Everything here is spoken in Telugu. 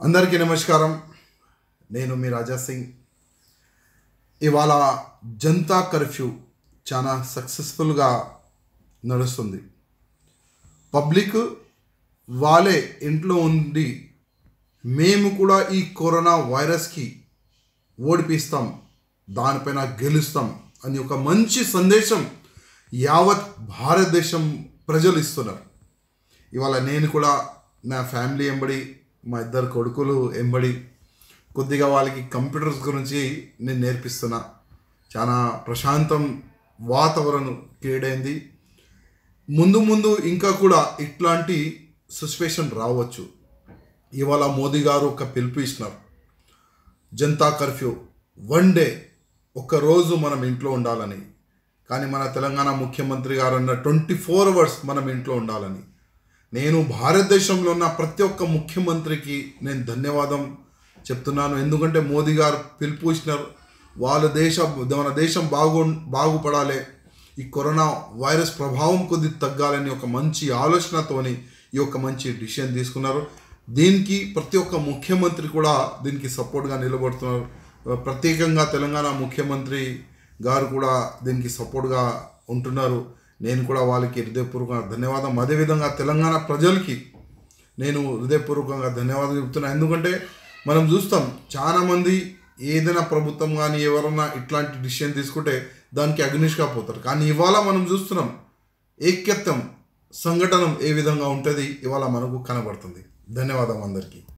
అందరికీ నమస్కారం నేను మీ రాజా సింగ్ ఇవాళ జనతా కర్ఫ్యూ చాలా సక్సెస్ఫుల్గా నడుస్తుంది పబ్లిక్ వాళ్ళే ఇంట్లో ఉండి మేము కూడా ఈ కరోనా వైరస్కి ఓడిపిస్తాం దానిపైన గెలుస్తాం అని ఒక మంచి సందేశం యావత్ భారతదేశం ప్రజలు ఇస్తున్నారు ఇవాళ నేను కూడా నా ఫ్యామిలీ ఎంబడి మా ఇద్దరు కొడుకులు ఎంబడి కొద్దిగా వాళ్ళకి కంప్యూటర్స్ గురించి నేను నేర్పిస్తున్నా చాలా ప్రశాంతం వాతావరణం క్రియేట్ అయింది ముందు ముందు ఇంకా కూడా ఇట్లాంటి సిచ్యువేషన్ రావచ్చు ఇవాళ మోదీ గారు ఒక పిలుపు ఇచ్చినారు జనతా కర్ఫ్యూ వన్ డే ఒక్కరోజు మనం ఇంట్లో ఉండాలని కానీ మన తెలంగాణ ముఖ్యమంత్రి గారు అన్న ట్వంటీ ఫోర్ అవర్స్ మనం ఇంట్లో ఉండాలని నేను భారతదేశంలో ఉన్న ప్రతి ఒక్క ముఖ్యమంత్రికి నేను ధన్యవాదం చెప్తున్నాను ఎందుకంటే మోదీ గారు పిలుపు ఇచ్చినారు వాళ్ళ దేశ మన దేశం బాగు బాగుపడాలి ఈ కరోనా వైరస్ ప్రభావం కొద్ది తగ్గాలని ఒక మంచి ఆలోచనతోని ఈ యొక్క మంచి డిసిషన్ తీసుకున్నారు దీనికి ప్రతి ఒక్క ముఖ్యమంత్రి కూడా దీనికి సపోర్ట్గా నిలబడుతున్నారు ప్రత్యేకంగా తెలంగాణ ముఖ్యమంత్రి గారు కూడా దీనికి సపోర్ట్గా ఉంటున్నారు నేను కూడా వాళ్ళకి హృదయపూర్వకంగా ధన్యవాదం అదేవిధంగా తెలంగాణ ప్రజలకి నేను హృదయపూర్వకంగా ధన్యవాదాలు చెప్తున్నాను ఎందుకంటే మనం చూస్తాం చాలామంది ఏదైనా ప్రభుత్వం కానీ ఎవరన్నా ఇట్లాంటి డిసిషన్ తీసుకుంటే దానికి అగ్నిష్గా పోతారు కానీ ఇవాళ మనం చూస్తున్నాం ఏక్యత్వం సంఘటన ఏ విధంగా ఉంటుంది ఇవాళ మనకు కనబడుతుంది ధన్యవాదం అందరికీ